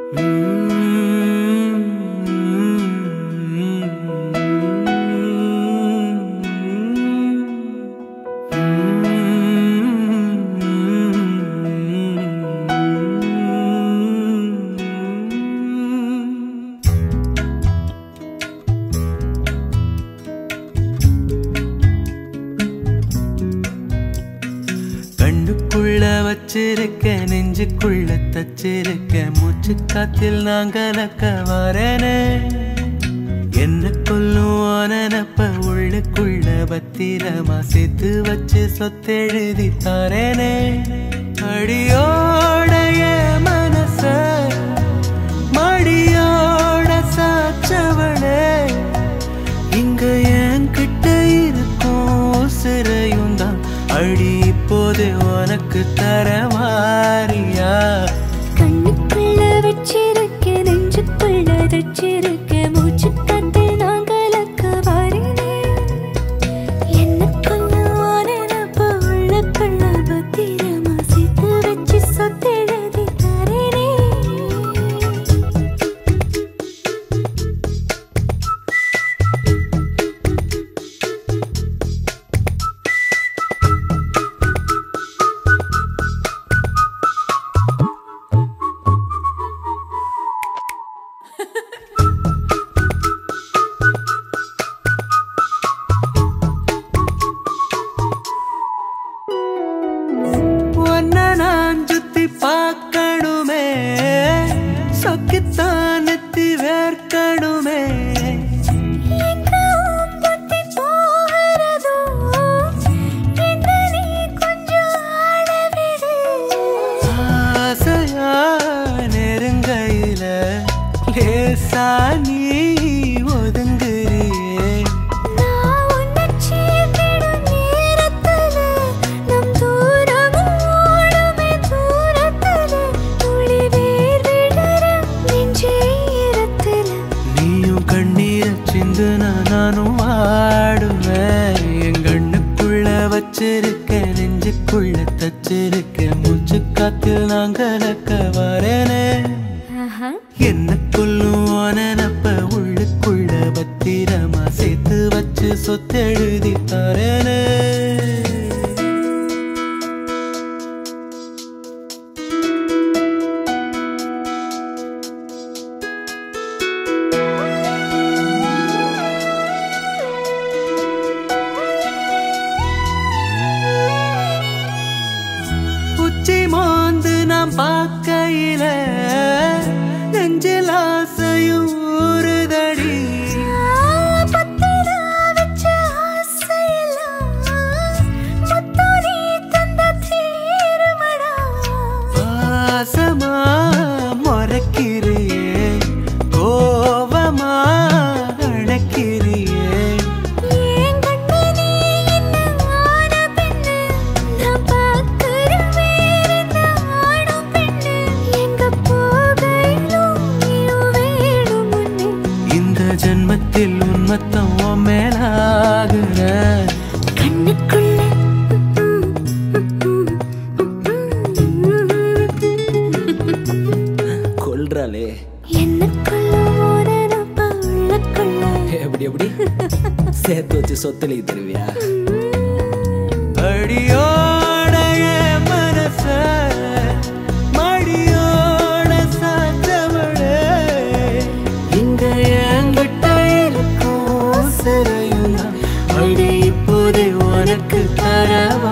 கண்ணுக்குள்ள வச்சிருக்க நெஞ்சுக்குள்ள தச்சிருக்க மூச்சு காத்தில் நான் கலக்க வரேனே என்ன கொல்லும் நினப்ப உள்ளுக்குள்ள பத்திரமா சேர்த்து வச்சு சொத்தெழுதி தரேனே அடியோடைய மனச மடியோட சாச்சவளே இங்க என்கிட்ட இருக்கும் சிறையும் தான் அடி இப்போது உனக்கு தரவாரியா கண்ணுக்குள்ள வச்சிருக்க நெஞ்சுக்குள்ள தச்சிருக்க மூச்சு காத்து நான் கலக்க வாரினே என்னக்குள்ள நினப்பு உள்ளுக்குள்ள பத்திரமா சேர்த்து வச்சு சொத்தெழுதி தரேனே உன்னை நான் சுத்தி பார்க்கணுமே சொக்கித்தான் நெத்தி வேர்க்கணுமே எங்கும் புத்தி போகிறதோ என்ன நீ கொஞ்சம் ஆளவிடு ஆசையா நெருங்கையில லேசா நீ ஒதுங்குறியே நான் உன்னை சேர்ந்திடும் நேரத்துல நம் தூரமும் ஓடுமே தூரத்துல துளி வேர் விழற நெஞ்சே ஈரத்துல நீயும் கண்ணீரை சிந்துனா நானும் வாடுவேன் என் கண்ணுக்குள்ள வச்சிருக்க நெஞ்சுக்குள்ள தச்சிருக்க மூச்சு காத்தில் நான் கலக்க வரேனே ஆஹா என்ன கொல்லும் நினப்ப உள்ளுக்குள்ள பத்திரமா சேர்த்து வச்சு சொத்தெழுதி தரேனே உச்சி மோந்து நாம் பார்க்கையில நெஞ்சில் ஆசையும் ஊறுதடி பத்திரா வச்ச ஆசையெல்லாம் முத்தம் நீ தந்த தீருமடா பாசமா மறக்கிறியே கோவமா அணைக்கிறியே ஏன் கண்ணு நீ என்ன ஆன பெண்ணு நான் பார்க்கிற வேறெந்த ஆணும் பெண்ணு எங்க போகையிலும் நீயும் வேணும் முன்னே இந்த ஜென்மத்தில் உன்மத்தம் உன் மேலாகுற கண்ணுக்குள்ள கொல்றாளே என்னக்குள்ள ஓரனப்ப உள்ளக்குள்ள எப்படி எப்படி சேர்த்து வச்சு சொத்துல தருவியா அடியோடைய மனச மடியோட சாத்தவளே இங்க என்கிட்ட இருக்கும் சிறையும் தான் அடி இப்போதே உனக்கு தரவா